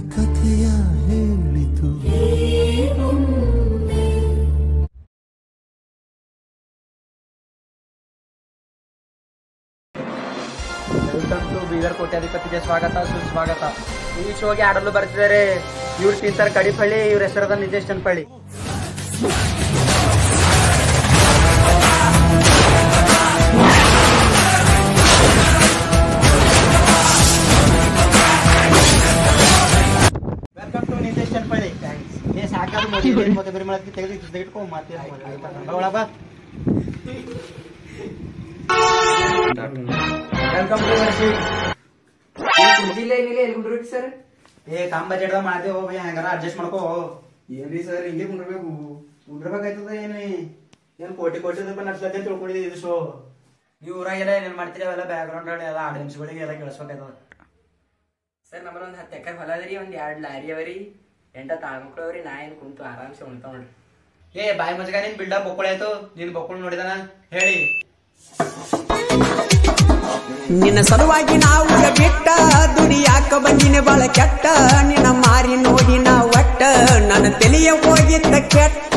ಕಥೆಯ ಹೇಳಿತು welcome to Bidar ಕೋಟ್ಯಾಧಿಪತಿಗೆ ಸ್ವಾಗತ ಸುಸ್ವಾಗತ ಈ ಶೋಗೆ ಆಡಲು ಬರ್ತಿದ್ದಾರೆ ಇವ್ರು ತಿಂತಾರೆ ಕಡಿಪಳ್ಳಿ ಇವ್ರ ಹೆಸರದ ನಿಜೇಶ್ ಚನ್ಪಳ್ಳಿ ವೆಲ್ಕಮ್ ಟು ನಿಜೇಶ್ ಚನ್ಪಳ್ಳಿ ಏ ಸಾಕಾದ್ರು ಮದುವೆ ಮತ್ತೆ ಬೇರೆ ಮಾಡಕ್ಕೆ ತೆಗೆದು ತೆಗೆದುಕೊಂಡು ಮಾಡ್ತೀವಿ ಒಳಗ ವೆಲ್ಕಮ್ ಟು ವರ್ಷಿ ಕುಂತಿಲ್ಲ ಏನಿಲ್ಲ ಎಲ್ಲಿ ಕುಂಡ್ರಿ ಸರ್ ಏ ಕಾಮ್ ಬಜೆಟ್ ಮಾಡ್ತೇವೆ ಭಯ ಹೆಂಗಾರ ಅಡ್ಜಸ್ಟ್ ಮಾಡ್ಕೋ ಏನ್ರಿ ಸರ್ ಹಿಂಗೆ ಕುಂಡ್ರಬೇಕು ಉಂಡ್ರಬೇಕಾಯ್ತದ ಏನು ಏನ್ ಕೋಟಿ ಕೋಟಿ ರೂಪಾಯಿ ನಡ್ಸ್ಲತ್ತೆ ತಿಳ್ಕೊಂಡಿದ್ದೀವಿ ಇದು ಶೋ ನೀವು ಊರಾಗೆಲ್ಲ ಏನೇನ್ ಮಾಡ್ತೀರಿ ಅವೆಲ್ಲ ಬ್ಯಾಕ್ ಗ್ರೌಂಡ್ ಎಲ್ಲ ಆಡಿಯನ್ಸ್ಗಳಿಗೆ ಎಲ್ಲ ಕೇಳಿಸ್ಬೇಕಾಯ್ತದ ಸರ್ ನಮ್ಮಲ್ಲಿ ಒಂದು ಹತ್ತು ಎಕರೆ ಹೊಲ ಅದ್ರಿ ಒಂದ್ ಎರಡ್ ಲಾರಿ ಅವರಿ ಎಂಟ ತಾಳ್ಮಕ್ಳು ಅವ್ರಿ ನಾ ಏನ್ ಕುಂತು ಆರಾಮ್ಸೆ ಉಣ್ತಾವ್ ನೋಡ್ರಿ ಏ ಬಾಯಿ ಮಜಗ ನಿನ್ ಬಿಲ್ಡಪ್ ಬೊಕ್ಕಳ ಆಯ್ತು ನೀನ್ ಬೊಕ್ಕಳು ನೋಡಿದನ ಹೇಳಿ ನಿನ್ನ ಸಲುವಾಗಿ ನಾವು ಬಿಟ್ಟ ದುಡಿಯಾಕ ಬಂದಿನ ಬಾಳ ಕೆಟ್ಟ ನಿನ್ನ ಮಾರಿ ನೋಡಿ ನಾ ಒಟ್ಟ ನನ್ನ ತಲೆಯ ಹೋಗಿದ್ದ ಕೆಟ್ಟ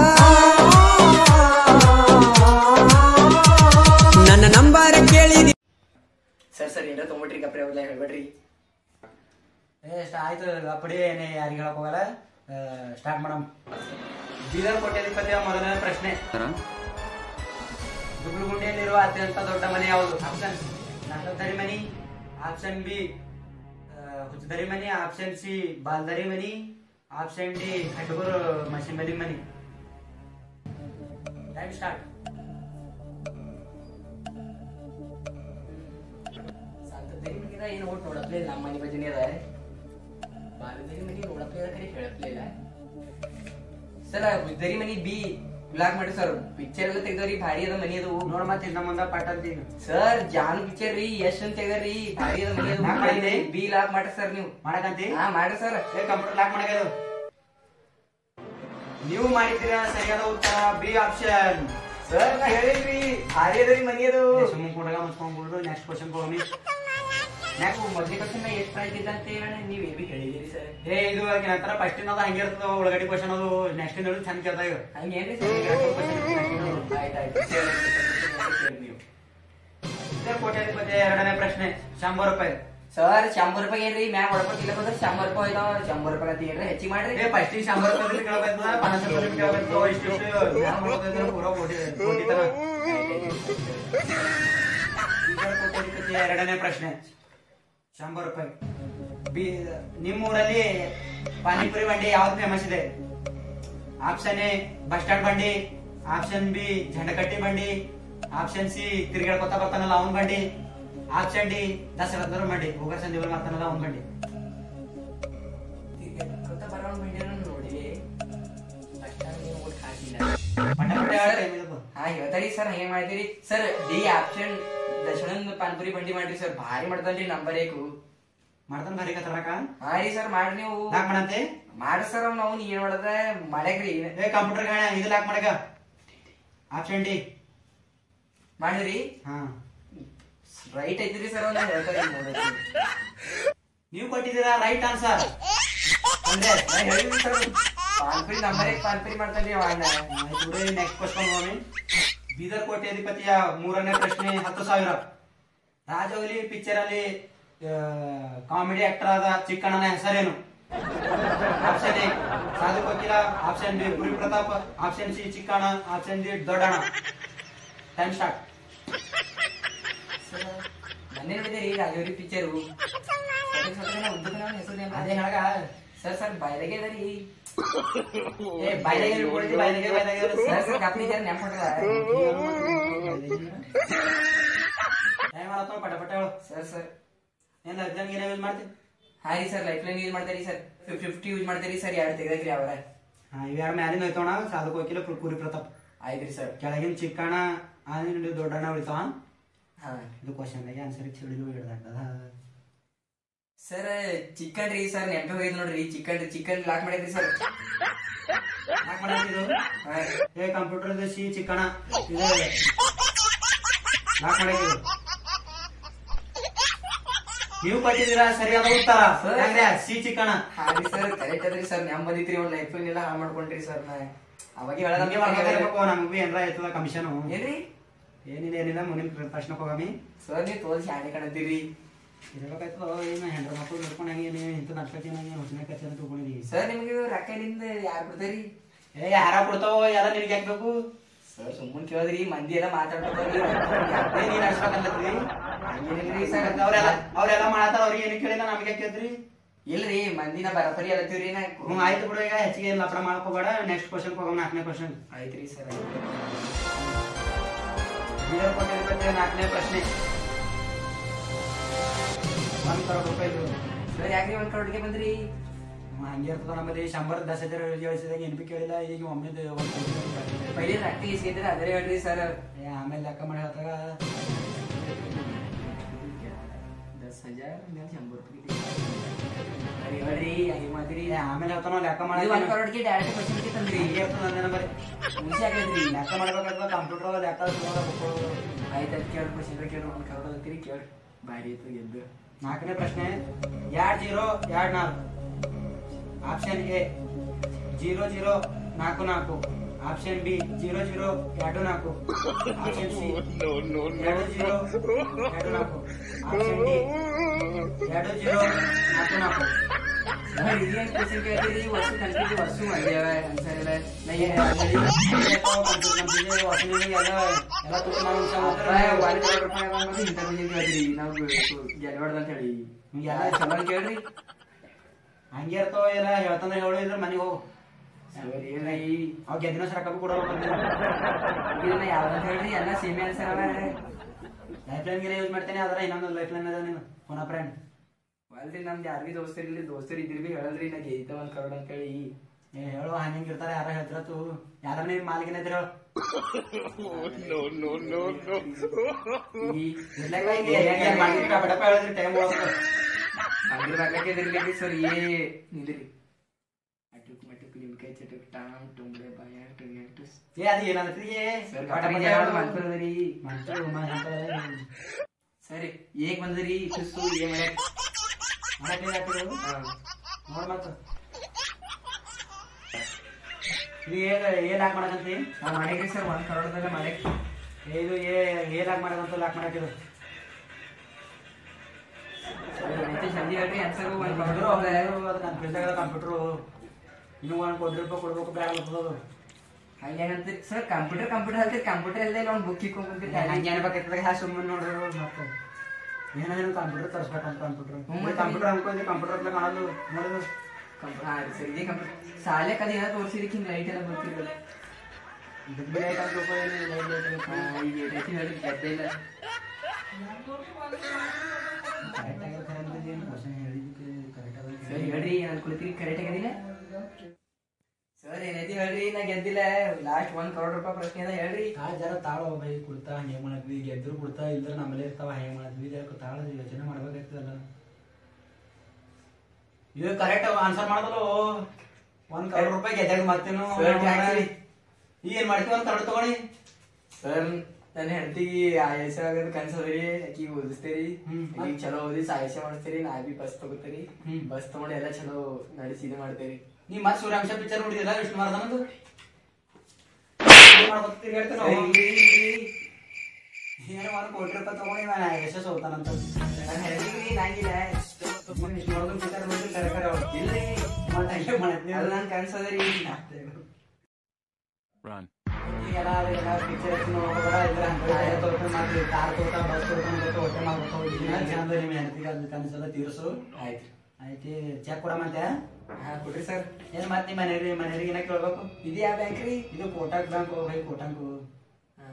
ನನ್ನ ನಂಬರ್ ಕೇಳಿದಿ ಸರ್ ಸರ್ ಏನಾರ ತೊಗೊಂಬಿಟ್ರಿ ಗಪ್ರೆ ಅವೆಲ್ಲ ಹೇಳ್ಬೇಡ್ರಿ ಏ ಸ್ಟ- ಆಯ್ತು ಅಪ್ಪಡಿ ಏನೇ ಯಾರಿಗೆ ಹೇಳಕ್ ಹೋಗಲ್ಲ ಸ್ಟಾರ್ಟ್ ಮಾಡಮ್ ಬೀದರ್ ಕೋಟ್ಯಾಧಿಪತಿಯ ಮೊದಲನೇ ಪ್ರಶ್ನೆ ದುಗ್ಲುಗುಂಡಿಯಲ್ಲಿರುವ ಅತ್ಯಂತ ದೊಡ್ಡ ಮನೆ ಯಾವುದು ಆಪ್ಷನ್ ನಾಟಕದರಿ ಮನಿ ಆಪ್ಷನ್ ಬಿ ಹುಚ್ಚದರಿ ಮನಿ ಆಪ್ಷನ್ ಸಿ ಬಾಲ್ದರಿ ಮನಿ ಆಪ್ಷನ್ ಡಿ ಖಡ್ಗೂರು ಮಸಿಂಬಲಿ ಮನಿ ಟೈಮ್ ಸ್ಟಾರ್ಟ್ ಸಂತದರಿ ಮನಿದ ಏನು ಓಟ್ ನೋಡಪ್ಲೇ ಇಲ್ಲ ನಮ್ಮ ಮನೆ ಬಜನೆ ಅದ ಬಾಲದರಿ ಮನಿ ನೋಡಪ್ಲೇ ಇಲ್ಲ ಕರೆ ಹೇಳಪ್ಲೇ ಇಲ್ಲ ಸರ್ ಗುದ್ದರಿ ಮನಿ ಬಿ ಬ್ಲಾಕ್ ಮಾಡಿ ಸರ್ ಪಿಕ್ಚರ್ ಎಲ್ಲ ತೆಗ್ದವ್ರಿ ಭಾರಿ ಅದ ಮನಿ ಅದು ನೋಡ್ ಮತ್ತೆ ಇಂದ ಮುಂದ ಪಾಠ ಅಂತೀನಿ ಸರ್ ಜಾನು ಪಿಕ್ಚರ್ ರೀ ಎಷ್ಟ್ ಅಂತ ತೆಗ್ದಾರಿ ಭಾರಿ ಅದ ಮನಿ ನಾಕ್ ಮಾಡಿದ್ರಿ? ಅದು ಬಿ ಲಾಕ್ ಮಾಡ್ರಿ ಸರ್ ನೀವು ಮಾಡಕಂತಿ ಹಾ ಮಾಡ್ರಿ ಸರ್ ಏ ಕಂಪ್ಯೂಟರ್ ಲಾಕ್ ಮಾಡಕದು ನೀವು ಮಾಡಿದ್ದೀರಾ ಸರಿಯಾದ ಉತ್ತರ ಬಿ ಆಪ್ಷನ್ ಸರ್ ನಾ ಹೇಳಿದ್ರಿ ಭಾರಿ ಅದರಿ ಮನಿ ಅದು ಸುಮ್ಮನೆ ಕೂಡಗ ಮುಚ್ಕೊಂಡ್ಬಿಡ್ರು ನೆಕ್ಸ್ಟ್ ಕ್ವಶನ್ ಹೋಗಿ ನೆಕ್ಸ್ಟ್ ಮೊದಲೇ ಕ್ವಶನ್ ಎಷ್ಟು ಪ್ರೈಸ್ ಇದೆ ಅಂತ ಹೇಳಿ ನೀವು ಏನ್ ಬಿ ಹೇಳಿದಿರಿ ಸರ್ ಏ ಇದು ನಂತರ ಫಸ್ಟ್ ಅದ ಹಂಗೆ ಇರ್ತದ ಒಳಗಡೆ ಕ್ವಶನ್ ಅದು ನೆಕ್ಸ್ಟ್ ಹೇಳಿ ಚಂದ ಕೇಳ್ತಾ ಈಗ ಹಂಗೇನ್ರಿ ಸರ್ ಆಯ್ತು ಆಯ್ತು ಕೇಳಿ ನೀವು ಇದೇ ಕೋಟ್ಯಾಧಿಪತಿ ಎರಡನೇ ಪ್ರಶ್ನೆ ಶಂಬರ್ ರೂಪಾಯಿ ಸರ್ ಶಂಬರ್ ರೂಪಾಯಿ ಏನ್ರಿ ಮ್ಯಾಗ ಹೊಡ್ಕೊತಿಲ್ಲ ಬಂದ್ರೆ ಶಂಬರ್ ರೂಪಾಯಿ ಹೋಯ್ತಾವ ಶಂಬರ್ ರೂಪಾಯಿ ಅಂತ ಏನ್ರಿ ಹೆಚ್ಚಿಗೆ ಮಾಡ್ರಿ ಏ ಫಸ್ಟ್ ಶಂಬರ್ ರೂಪಾಯಿ ಕೇಳಬೇಕು ಪನ್ನಾಸ್ ರೂಪಾಯಿ ಕೇಳಬೇಕು ಇಷ್ಟು ಇಷ್ಟು ಮ್ಯಾಲ್ ಮಾಡ್ಕೋತಿದ್ರೆ ಪೂರ ಕೋಟಿ ಕೋಟಿ ತನ ಈಗ ಕೋಟ್ಯಾಧಿಪತಿ ಎರಡನೇ ಪ್ರಶ್ನೆ ಶಂಬರ್ ರೂಪಾಯಿ ಬಿ ನಿಮ್ಮೂರಲ್ಲಿ ಪಾನಿಪುರಿ ಬಂಡಿ ಯಾವ್ದು ಫೇಮಸ್ ಇದೆ ಆಪ್ಷನ್ ಎ ಬಸ್ ಸ್ಟ್ಯಾಂಡ್ ಬಂಡಿ ಆಪ್ಷನ್ ಬಿ ಜಂಡಕಟ್ಟಿ ಬಂಡಿ ಆಪ್ಷನ್ ಸಿ ತಿರ್ಗಾಡ್ಕೊತ ಬರ್ತಾನಲ್ಲ ಅವನ್ ಬಂಡಿ ಆಪ್ಷನ್ ಡಿ ದಸರಥರ ಬಂಡಿ ಹೋಗರ್ ಸಂದೀಪ್ ಮಾಡ್ತಾನಲ್ಲ ಅವನ್ ಬಂಡಿ ಕೊತ್ತ ಬರೋನ್ ಬಂದಿರೋ ನೋಡಿ ಅಷ್ಟ ನೀವು ಓಟ್ ಹಾಕಿಲ್ಲ ಪಟ ಪಟ ಹೇಳ time ಇದು. ಹಾ ಹೇಳ್ತಾರಿ ಸರ್ ಹೆಂಗ್ ಮಾಡ್ತೀರಿ ಸರ್ ಡಿ ಆಪ್ಷನ್ ದಶಣನ್ ಪಾನ್ಪುರಿ ಬಂಡಿ ಮಾಡ್ರಿ ಸರ್ ಭಾರಿ ಮಾಡ್ತಾನ್ರಿ ನಂಬರ್ ಏಕು ಮಾಡ್ತಾನ ಭಾರಿ ಕತ್ತರಕ ಹಾ ರೀ ಸರ್ ಮಾಡ್ರಿ ನೀವು ಲಾಕ್ ಮಾಡಂತೆ ಮಾಡ್ರಿ ಸರ್ ಅವ್ನು ಅವ್ನು ಏನ್ ಮಾಡದ ಮಾಡ್ಯಾಕ್ರಿ ಏ ಕಂಪ್ಯೂಟರ್ ಗಾಣ ಇದು ಲಾಕ್ ಮಾಡಕ ಆಪ್ಷನ್ ಡಿ ಮಾಡಿದ್ರಿ ಹಾ ರೈಟ್ ಐತ್ರಿ ಸರ್ ಅವ್ನು ಹೇಳ್ತಾರಿ ನೋಡ್ರಿ ನೀವು ಕೊಟ್ಟಿದ್ದೀರಾ ರೈಟ್ ಆನ್ಸರ್ ಅಂದ್ರೆ ನಾ ಹೇಳಿದ್ರಿ ಸರ್ ಪಾನ್ಪುರಿ ನಂಬರ್ ಏಕ್ ಪಾನ್ಪುರಿ ಮಾಡ್ತಾನ್ರಿ ಅವ ಅಣ್ಣ ನೆಕ್ಸ್ಟ್ ಕ್ವಶನ್ ನೋಡಿ ಬೀದರ್ ಕೋಟ್ಯಾಧಿಪತಿಯ ಮೂರನೇ ಪ್ರಶ್ನೆ ಹತ್ತು ಸಾವಿರ ರಾಜವಲಿ ಪಿಕ್ಚರ್ ಅಲ್ಲಿ ಕಾಮಿಡಿ ಆಕ್ಟರ್ ಆದ ಚಿಕ್ಕಣ್ಣನ ಹೆಸರೇನು ಆಪ್ಷನ್ ಎ ಸಾಧು ವಕೀಲ option B Puri Pratap option C Chikkanna option D Doddanna time start ಮೊನ್ನೆ ನೋಡಿದ್ರಿ ರಾಜವರಿ ಪಿಕ್ಚರು ಅದೇ ಹೇಳಗ ಸರ್ ಸರ್ ಬಯಲಾಗೆ ಅದರಿ ಏ ಬೈದಾಗೆ ಇಟ್ಕೊಳ್ತಿ ಬೈದಾಗೆ ಬೈದಾಗೆ ಸರ್ ಸರ್ ಕಾಪಿ ಜರ ನೆನ್ಪ್ ಹೊಂಟ್ರ ಟೈಮ್ ಮಾಡತ್ತ ಪಟ ಪಟ ಹೇಳು ಸರ್ ಸರ್ ಏನ್ ಎಕ್ಸಾಮ್ ಏನೇ ಯೂಸ್ ಮಾಡ್ತಿ ಹಾ ರೀ ಸರ್ ಲೈಫ್ ಲೈನ್ ಯೂಸ್ ಮಾಡ್ತಾರಿ ಸರ್ ಫಿಫ್ಟಿ ಯೂಸ್ ಮಾಡ್ತಾರಿ ಸರ್ ಎರಡು ತೆಗ್ದಾಕ್ರಿ ಅವರ ಹಾ ಇವ್ಯಾರ ಮ್ಯಾಲಿನ ಹೋಯ್ತವಣ ಸಾಧು ವಕೀಲ ಪುರಿ ಪ್ರತಾಪ್ ಆಯ್ತ್ರಿ ಸರ್ ಕೆಳಗಿನ ಚಿಕ್ಕಣ್ಣ ಆದಿನ ದೊಡ್ಡಣ್ಣ ಉಳಿತಾವ ಹಾ ಇದು ಕ್ವಶನ್ ಆನ್ಸರ್ ಚಿಡಿದು ಹಿಡ್ದಾಗ್ತದ ಸರ್ ಚಿಕನ್ ರೀ ಸರ್ ನೆನಪು ಹೋಗಿದ್ ನೋಡ್ರಿ ಚಿಕನ್ ಚಿಕನ್ ಲಾಕ್ ಮಾಡಿದ್ರಿ ಸರ್ ಯಾಕೆ ಮಾಡತ್ತಿದ್ದು ಹಾ ರೀ. ಏ ಕಂಪ್ಯೂಟರ್ ಸಿ ಚಿಕ್ಕಣ್ಣ ಇದು ಲಾಕ್ ಮಾಡಾಕಿದ್ದು ನೀವು ಕೊಟ್ಟಿದ್ದೀರಾ ಸರಿಯಾದ ಉತ್ತರ ಸರ್. ಹೆಂಗ್ರೆ? ಸಿ ಚಿಕ್ಕಣ ಹಾಗೆ ಸರ್ ಕರೆಕ್ಟ್ ಅದ್ರಿ ಸರ್ ನೆಮ್ ಬಂದಿತ್ರಿ ಒಂದ್ ಲೈಫ್ ಎಲ್ಲ ಹಾಳು ಮಾಡ್ಕೊಂಡ್ರಿ ಸರ್ ನಾ ಅವಾಗ ನಮ್ಗೆ ಹೇಳದ ಮಾಡ್ಬೇಕಾಗಿರ್ಬೇಕು ನಮ್ಗೆ ಬಿ ಏನ್ರ ಆಯ್ತದ ಕಮಿಷನ್ ಏನ್ರಿ ಏನಿಲ್ಲ ಏನಿಲ್ಲ ಮುಂದಿನ ಪ್ರಶ್ನೆಗೆ ಹೋಗಮಿ ಸರ್ ನೀವ್ ತೋಲ್ ಶಾಣೆ ಕಾಣತ್ತೀರಿ ಇರ್ಬೇಕಾಯ್ತದ ಏನು ಹೆಂಡ್ರ ಮಕ್ಕಳು ನೋಡ್ಕೊಂಡು ಹೆಂಗೆ ನೀವು ಇಂಥ ನಡ್ಸಕ್ಕೆ ನಂಗೆ ಹೊಸನೇ ಕಚ್ಚೆ ಅಂತ ತಗೊಂಡಿದ್ದೀವಿ ಸರ್ ನಿಮ್ಗೆ ರೊಕ್ಕ ಎಲ್ಲಿಂದ ಯಾರು ಕೊಡ್ತಾರಿ ಏ ಯಾರ ಕೊಡ್ತಾವೋ ಎಲ್ಲ ನಿನಗೆ ಯಾಕೆ ಬೇಕು ಸರ್ ಸುಮ್ಮನೆ ಕೇಳಿದ್ರಿ ಮಂದಿ ಎಲ್ಲ ಮಾತಾಡ್ತಾರೆ ಏ ನೀನ್ ಅನ್ಸ್ಬೇಕಲ್ಲತ್ರಿ ಹಂಗೇನಿಲ್ರಿ ಸರ್ ಅವ್ರೆಲ್ಲ ಅವ್ರೆಲ್ಲ ಮಾಡತ್ತಾರ ಅವ್ರಿಗೆ ಏನು ಕೇಳಿಲ್ಲ ನಮ್ಗೆ ಕೇಳ್ತ್ರಿ ಇಲ್ರಿ ಮಂದಿನ ಬರಪರಿ ಅಲ್ಲತ್ತೀವ್ರಿ ನಾ ಹ್ಞೂ ಆಯ್ತು ಬಿಡು ಈಗ ಹೆಚ್ಚಿಗೆ ಏನು ಲಪಡ ಮಾಡ್ಕೋಬೇಡ ನೆಕ್ಸ್ಟ್ ಕ್ವಶನ್ ಹೋಗೋಣ ನಾಲ್ಕನೇ ಕ್ವಶನ್ ಆಯ್ತ್ರಿ ಸರ್ ಬೀದರ್ ಕೊಟ್ಟಿರ್ಬೇಕು ನಾಲ್ಕನೇ ಪ್ರಶ್ನೆ ಒಂದ್ ಕರೋಡ್ ರೂಪಾಯಿ ಸರ್ ಯಾಕ್ರಿ ಒಂದ್ ಕರೋಡ್ಗೆ ಬಂದ್ರಿ ಹಂಗೆ ಇರ್ತದ ನಮ್ಮಲ್ಲಿ ಶಂಬರ್ ದಶ ಹଜାର ಯೋಚಿಸಿದಾಗ ಏನು ಬಿ ಕೇಳಿಲ್ಲ ಈಗ ಒಮ್ಮೆ ಒಂದು ಕೋಟಿ ರೂಪಾಯಿ ಪೈಲಿ ರೊಕ್ಕ ಇಸ್ಕಿದ್ರೆ ಅದೇ ಹೇಳ್ರಿ ಸರ್ ಏ, ಆಮೇಲೆ ಲೆಕ್ಕ ಮಾಡಿ ಹೇಳ್ತಾಗ ದಸ್ ಹಜಾರ್ ಮೇಲೆ ಶಂಬರ್ ರೂಪಾಯಿ ಅರೆ ಹೇಳ್ರಿ ಹೆಂಗ್ ಮಾಡ್ತೀರಿ ಏ, ಆಮೇಲೆ ಹೇಳ್ತಾನ ಲೆಕ್ಕ ಮಾಡಿ ಇದು ಒಂದ್ ಕರೋಡ್ಗೆ ಡೈರೆಕ್ಟ್ ಕ್ವಶನ್ ತಂದ್ರಿ ಹಿಂಗೆ ಇರ್ತದ ನಂದೇನ ಬರೀ ಮುಂಚೆ ಆಗ್ಯದ್ರಿ ಲೆಕ್ಕ ಮಾಡ್ಬೇಕಾಗ್ತದ ಕಂಪ್ಯೂಟರ್ ಲೆಕ್ಕ ಬುಕ್ಗಳು ಆಯ್ತು ಅದು ಕೇಳಿ ಕ್ವಶನ್ ಕೇಳಿ ಒಂದ್ ಕರೋಡ್ ಅಂತೀರಿ ಕೇಳಿ ಬಾರಿ ಆಯ್ತು ಗೆದ್ದು ನಾಲ್ಕನೇ ಪ್ರಶ್ನೆ ಎರಡು ಜೀರೋ ಎರಡು ನಾಲ್ಕು ಆಪ್ಷನ್ ಎ ಜೀರೋ ಜೀರೋ ನಾಲ್ಕು ನಾಲ್ಕು ಆಪ್ಷನ್ ಬಿ ಜೀರೋ ಜೀರೋ ಎರಡು ನಾಲ್ಕು ಆಪ್ಷನ್ ಸಿ ಎರಡು ಜೀರೋ ಎರಡು ನಾಲ್ಕು ಆಪ್ಷನ್ ಡಿ ಎರಡು ಜೀರೋ ನಾಲ್ಕು ನಾಲ್ಕು ಸರ್ ಇದೇನ್ ಕ್ವಶನ್ ಕೇಳ್ತೀರಿ ವರ್ಷ ಕನ್ಫ್ಯೂಸ್ ವರ್ಷ ಮಾಡ್ಯಾವ ಆನ್ಸರ್ ಎಲ್ಲ ನಾ ಏನ್ ಎಲ್ಲ ತುಟ್ಟಿ ಮಾಡಿ ವಿಷಯ ರೂಪಾಯಿ ಮಾತ್ರ ಒಂದ್ ಕರೋಡ್ ರೂಪಾಯಿ ಬಂದ್ಬಿಟ್ಟು ಇಂಥ ಕ್ವಶನ್ ಕೇಳ್ತೀರಿ ನಾವು ಗೆಲ್ಬಾರ್ದು ಅಂತ ಹೇಳಿ ಎಲ್ಲ ಚಲೋ ಕೇಳ್ರಿ ಹಂಗೆ ಇರ್ತಾವ ಎಲ್ಲ ಹೇಳ್ತಾನೆ ಹೇಳು ಇದ್ರ ಮನೆಗೆ ಹೋಗು ಸರ್ ಏನ್ರಿ ಅವ್ ಗೆದ್ದಿನ ಸರ ಕಬ್ಬು ಕೊಡೋರು ಇದನ್ನ ಯಾವ್ದಂತ ಹೇಳ್ರಿ ಎಲ್ಲ ಸೇಮೆ ಆನ್ಸರ್ ಅವ ಲೈಫ್ ಲೈನ್ ಗೆಲ್ಲ ಯೂಸ್ ಮಾಡ್ತೇನೆ ಅದ್ರ ಇನ್ನೊಂದು ಲೈಫ್ ಲೈನ್ ಅದ ನೀನು ಪುನಃ ಫ್ರೆಂಡ್ ಅಲ್ರಿ ನಮ್ದು ಯಾರಿಗೂ ದೋಸ್ತರು ಇಲ್ಲಿ ದೋಸ್ತರು ಇದ್ರಿ ಬಿ ಹೇಳಲ್ರಿ ನಾ ಗೆದ್ದ ಒಂದ್ ಕರೋಡ್ ಅಂತ ಹೇಳಿ ಏ ಹೇಳು ಹಂಗೆ ಇರ್ತಾರೆ ಯಾರ ಹೇಳ್ತಿರತ್ತು ಯಾರ ನೀನ್ ಮಾಲಿಕಿನ ಇದ್ರ ಹೇಳು ಈ ಇರ್ಲಾಕ ಹಿಂಗೆ ಹೆಂಗೆ ಮಾಡ್ತಿರ್ತ ಬಡಪ ಹೇಳಿದ್ರಿ ಟೈಮ್ ಹೋಗ್ತದೆ ಅಂದ್ರ ಬರ್ಲಕ್ಕೆ ಇದ್ರಿ ಸರ್ ಏ ನಿಂದ್ರಿ ಅಟುಕ್ ಮಟುಕ್ ನಿಮ್ಕಾಯಿ ಚಟುಕ್ ಟಾಮ್ ಟುಂಬ್ಳೆ ಬಾಯ ಟು ಏ ಅದು ಏನಂದ್ರೆ ಸರ್ ಗಟ್ರಿ ಯಾವ್ದು ಮಾಡ್ತಿರೋದ್ರಿ ಸರಿ ಹೇಗ್ ಬಂದ್ರಿ ಸುಸ್ಸು ಏನ್ ಮಾಡಕ್ ನೋಡ್ ಮತ್ತ ಇದು ಏನ್ ಏನ್ ಹಾಕ್ ಮಾಡಕಂತಿ ನಾವ್ ಮಾಡಿದ್ರಿ ಸರ್ ಒಂದ್ ಕರೋಡದಲ್ಲ ಮಾಡಕ್ ಏ, ಇದು ಏ ಏನ್ ಹಾಕ್ ಮಾಡಕಂತ ಲಾಕ್ ಮಾಡಕಿದು ಜಲ್ದಿ ಹೇಳ್ರಿ ಆನ್ಸರ್ ಒಂದ್ ಕಂಪ್ಯೂಟರ್ ಕರೋಡ್ ಅದು ಕನ್ಫ್ಯೂಸ್ ಆಗದ ಕಂಪ್ಯೂಟರ್ ಇನ್ನು ಒಂದ್ ಕೋಟಿ ರೂಪಾಯಿ ಕೊಡ್ಬೇಕು ಬೇಡ ಅದು ಹಂಗೇನಂತೀರಿ ಸರ್ ಕಂಪ್ಯೂಟರ್ ಕಂಪ್ಯೂಟರ್ ಹೇಳ್ತೀರಿ ಕಂಪ್ಯೂಟರ್ ಇಲ್ದೇ ಇಲ್ಲ ಒಂದ್ ಬುಕ್ ಇಟ್ಕೊಂಡ್ಬಂದಿರಿ ಹಂಗೆ ಅನ್ಬೇಕಾಗ್ತದೆ ಹ್ಯಾ ಸುಮ್ಮನೆ ನೋಡ್ರಿ ಮತ್ತೆ ಏನಾದ್ರು ಕಂಪ್ಯೂಟರ್ ತರ್ಸ್ಬೇಕಂತ ಕಂಪ್ಯೂಟರ್ ಹ್ಞೂ, ಮತ್ತೆ ಕಂಪ್ಯೂಟರ್ ಅನ್ಕೊಂಡಿ ಕಂಪ್ಯೂಟರ್ ಕಾಣೋದು ನೋಡೋದು ಹಾ ರೀ ಸರ್ ಇದೇ ಕಂಪ್ಯೂಟರ್ ಶಾಲೆ ಕಲಿ ಏನೋ ತೋರಿಸಿದಕ್ಕೆ ಹಿಂಗ್ ಲೈಟ್ ಎಲ್ಲ ಬರ್ತಿರಲ್ಲ ಇದಕ್ಕೆ ರೇಟ್ ಅಂತ ರೂಪಾಯಿ ಲೈಟ್ ಲೈಟ್ ಹಾ ಈಗ ಏನೈತಿ ಹೇಳಿ ಗೆದ್ದೆ ಇಲ್ಲ ಕರೆಕ್ಟ್ ಆಗಿರೋ ಕರೆಕ್ಟ್ ಏನು ಕ್ವಶನ್ ಹೇಳಿದ್ದಕ್ಕೆ ಕರೆಕ್ಟ್ ಅದ ಸರ್ ಹೇಳ್ರಿ ಏನ್ ಅನ್ಕೊಳ್ತೀರಿ ಕರೆಕ್ಟ್ ಆಗಿದಿಲ್ಲ ಸರ್ ಏನೈತಿ ಹೇಳ್ರಿ ನಾ ಗೆದ್ದಿಲ್ಲ ಲಾಸ್ಟ್ ಒಂದ್ ಕರೋಡ್ ರೂಪಾಯಿ ಪ್ರಶ್ನೆ ಅದ ಹೇಳ್ರಿ ತಾಳ ಜರ ತಾಳ ಬೈ ಕುಡ್ತಾ ಹಂಗೆ ಮಾಡದ್ವಿ ಗೆದ್ರು ಕುಡ್ತಾ ಇಲ್ದ್ರ ನಮ್ಮಲ್ಲೇ ಇರ್ತಾವ ಹಂಗೆ ಮಾಡದ್ವಿ ಜರ ತಾಳ ಯೋಚನೆ ಮಾಡ್ಬೇಕಾಗ್ತದಲ್ಲ ಇದು ಕರೆಕ್ಟ್ ಆನ್ಸರ್ ಮಾಡೋದಲ್ಲ ಒಂದ್ ಕರೋಡ್ ರೂಪಾಯಿ ಗೆದ್ದಾಗ ಮತ್ತೇನು Sir, actually- ಈಗ ಏನ್ ಮಾಡ್ತೀವಿ ಒಂದ್ ಕರೋಡ್ ತಗೊಳಿ ಸರ್ ನನ್ನ ಹೆಂಡತಿಗೆ ಆಯಸ ಆಗೋದು ಕನ್ಸದ್ರಿ ಆಕಿಗೆ ಓದಿಸ್ತೀರಿ ಹ್ಮ್. ಈಗ ಚಲೋ ಓದಿ ಸಾಯಸ ಮಾಡಿಸ್ತೀರಿ ನಾ ಬಿ ಬಸ್ ತಗೋತೀರಿ ಹ್ಮ್. ಬಸ್ ತಗೊಂಡು ಎಲ್ಲ ಚಲೋ ನಡೆಸಿ ಇದು ಮಾಡ್ತೀರಿ ನೀ ಮತ್ ಸೂರ್ಯಾಂಶ ಪಿಕ್ಚರ್ ನೋಡಿದಿಲ್ಲ ವಿಷ್ಣುವರ್ಧನದು ತಿರ್ಗಾಡ್ತಾನ ಏನೋ ಒಂದ್ ಕೋಟಿ ರೂಪಾಯಿ ತಗೊಂಡಿ ನಾನು ಯಶಸ್ ಹೋಗ್ತಾನಂತ ನನ್ನ ಹೆಂಡತಿಗೆ ನಾಗಿಲ್ಲ ವಿಷ್ಣುವರ್ಧನ್ ಪಿಕ್ಚರ್ ನೋಡಿ ಕರೆ ಕರೆ ಅವ್ರು. ಇಲ್ರಿ ಮತ್ತೆ ಹಂಗೆ ಮಾಡ್ತೀನಿ ಅದು ನನ್ ಕನ್ಸದ್ರಿ Run. ಈಗೆಲ್ಲ ಅದೆಲ್ಲ picture ಹಚ್ಚಿ ನೋಡ್ಬೇಡ, ಇದ್ರ ಹಂಗೆ ಹಳೆ ತೋಟ ಮಾಡ್ಲಿ, ಕಾರ್ ತೋಟ, ಬಸ್ ತೋಟ ಅಂತ ಹೊಟ್ಟೆ ಮಾಡ್ಬಿಡ್ತಾವ್. ಇದನ್ನ ಚಂದ ನಿಮ್ಮ ಹೆಂಡ್ತಿಗೆ ಅದ್ ಕನಸೆಲ್ಲ ತೀರ್ಸು ಆಯ್ತು ಆಯ್ತಿ ಚೆಕ್ ಕೊಡ ಮತ್ತೆ ಹಾ ಕೊಡ್ರಿ ಸರ್ ಏನ್ ಮತ್ತೆ ನಿಮ್ಮ ಮನೆಯವ್ರಿ ಮನೆಯವ್ರಿಗೆ ಏನ ಕೇಳ್ಬೇಕು ಇದು ಯಾವ ಬ್ಯಾಂಕ್ ರೀ ಇದು ಕೋಟಾಕ್ ಬ್ಯಾಂಕ್ ಬೈ ಕೋಟಾಂಕು ಹಾ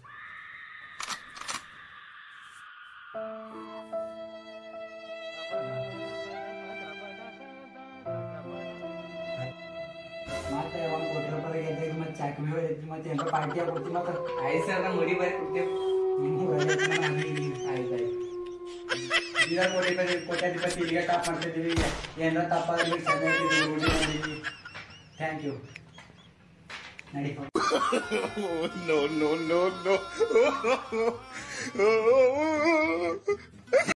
ಮತ್ತೆ ಒಂದ್ ಕೋಟಿ ರೂಪಾಯಿ ಗೆದ್ದಾಗ ಮತ್ತೆ ಚಾಕ್ ಬಿ ಹೊಡಿತಿ ಮತ್ತೆ ಏನ್ರ ಪಾರ್ಟಿ ಕೊಡ್ತಿ ಮತ್ತೆ ಆಯ್ತು ಸರ್ ನಾ ಮುಡಿ ಬಾರಿ ಕೊಡ್ತೇವೆ ನಿಮ್ಮ ಊರಲ್ಲಿ ಐತಿ ನಮ್ಮ ಮನೆಗೆ. ಆಯ್ತು ಆಯ್ತು ಈಗ ಕೋಟಿ ಕೋಟ್ಯಾಧಿಪತಿ ಈಗ ಟಾಪ್ ಮಾಡ್ತಿದ್ದೀವಿ ಏನಾರ ತಪ್ಪಾದ್ರೆ ಚೆನ್ನಾಗಿ ಥ್ಯಾಂಕ್ ಯು ನಡಿ no, no, no, no.